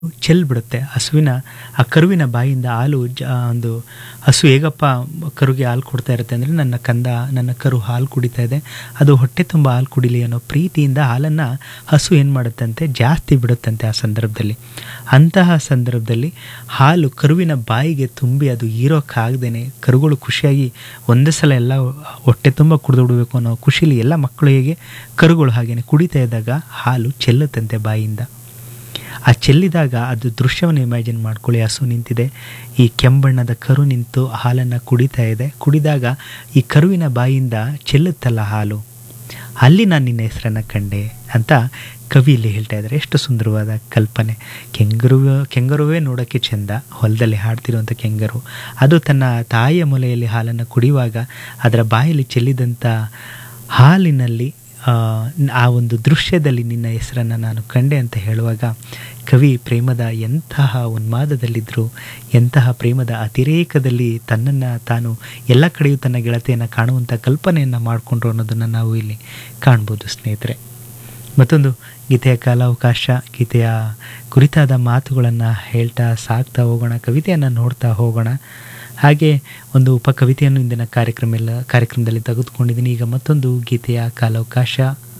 ಚೆಲ್ ಬಿಡುತ್ತೆ ಹಸುವಿನ ಆ ಕರುವಿನ ಬಾಯಿಂದ ಹಾಲು ಜ ಒಂದು ಹಸು ಹೇಗಪ್ಪ ಕರುಗೆ ಹಾಲು ಕೊಡ್ತಾ ಇರುತ್ತೆ ಅಂದರೆ ನನ್ನ ಕಂದ ನನ್ನ ಕರು ಹಾಲು ಕುಡಿತಾ ಇದೆ ಅದು ಹೊಟ್ಟೆ ತುಂಬ ಹಾಲು ಕುಡಿಲಿ ಅನ್ನೋ ಪ್ರೀತಿಯಿಂದ ಹಾಲನ್ನು ಹಸು ಏನು ಮಾಡುತ್ತಂತೆ ಜಾಸ್ತಿ ಬಿಡುತ್ತಂತೆ ಆ ಸಂದರ್ಭದಲ್ಲಿ ಅಂತಹ ಸಂದರ್ಭದಲ್ಲಿ ಹಾಲು ಕರುವಿನ ಬಾಯಿಗೆ ತುಂಬಿ ಅದು ಹೀರೋಕ್ಕಾಗ್ದೇ ಕರುಗಳು ಖುಷಿಯಾಗಿ ಒಂದೇ ಸಲ ಎಲ್ಲ ಹೊಟ್ಟೆ ತುಂಬ ಕುಡಿದು ಬಿಡಬೇಕು ಅನ್ನೋ ಖುಷಿಲಿ ಎಲ್ಲ ಮಕ್ಕಳು ಹೇಗೆ ಕರುಗಳು ಹಾಗೇನೆ ಕುಡಿತಾ ಇದ್ದಾಗ ಹಾಲು ಚೆಲ್ಲುತ್ತಂತೆ ಬಾಯಿಯಿಂದ ಆ ಚೆಲ್ಲಿದಾಗ ಅದು ದೃಶ್ಯವನ್ನು ಇಮ್ಯಾಜಿನ್ ಮಾಡ್ಕೊಳ್ಳಿ ಹಸು ನಿಂತಿದೆ ಈ ಕೆಂಬಣ್ಣದ ಕರು ನಿಂತು ಹಾಲನ್ನು ಕುಡಿತಾ ಇದೆ ಕುಡಿದಾಗ ಈ ಕರುವಿನ ಬಾಯಿಂದ ಚೆಲ್ಲುತ್ತಲ್ಲ ಹಾಲು ಅಲ್ಲಿ ನಾನು ನಿನ್ನ ಹೆಸರನ್ನು ಕಂಡೆ ಅಂತ ಕವಿ ಇಲ್ಲಿ ಹೇಳ್ತಾ ಇದ್ದಾರೆ ಎಷ್ಟು ಸುಂದರವಾದ ಕಲ್ಪನೆ ಕೆಂಗರುವ ಕೆಂಗರುವೇ ನೋಡೋಕ್ಕೆ ಚೆಂದ ಹೊಲದಲ್ಲಿ ಹಾಡ್ತಿರುವಂಥ ಕೆಂಗರು ಅದು ತನ್ನ ತಾಯಿಯ ಮೊಲೆಯಲ್ಲಿ ಹಾಲನ್ನು ಕುಡಿಯುವಾಗ ಅದರ ಬಾಯಲ್ಲಿ ಚೆಲ್ಲಿದಂಥ ಹಾಲಿನಲ್ಲಿ ಆ ಒಂದು ದೃಶ್ಯದಲ್ಲಿ ನಿನ್ನ ಹೆಸರನ್ನು ನಾನು ಕಂಡೆ ಅಂತ ಹೇಳುವಾಗ ಕವಿ ಪ್ರೇಮದ ಎಂತಹ ಉನ್ಮಾದದಲ್ಲಿದ್ದರು ಎಂತಹ ಪ್ರೇಮದ ಅತಿರೇಕದಲ್ಲಿ ತನ್ನನ್ನು ತಾನು ಎಲ್ಲ ಕಡೆಯೂ ತನ್ನ ಗೆಳತಿಯನ್ನು ಕಾಣುವಂಥ ಕಲ್ಪನೆಯನ್ನು ಮಾಡಿಕೊಂಡ್ರು ಅನ್ನೋದನ್ನು ನಾವು ಇಲ್ಲಿ ಕಾಣ್ಬೋದು ಸ್ನೇಹಿತರೆ ಮತ್ತೊಂದು ಗೀತೆಯ ಕಾಲಾವಕಾಶ ಗೀತೆಯ ಕುರಿತಾದ ಮಾತುಗಳನ್ನು ಹೇಳ್ತಾ ಸಾಕ್ತಾ ಹೋಗೋಣ ಕವಿತೆಯನ್ನು ನೋಡ್ತಾ ಹೋಗೋಣ ಹಾಗೆ ಒಂದು ಉಪಕವಿತೆಯನ್ನು ಇಂದಿನ ಕಾರ್ಯಕ್ರಮ ಎಲ್ಲ ಕಾರ್ಯಕ್ರಮದಲ್ಲಿ ತೆಗೆದುಕೊಂಡಿದ್ದೀನಿ ಈಗ ಮತ್ತೊಂದು ಗೀತೆಯ ಕಾಲಾವಕಾಶ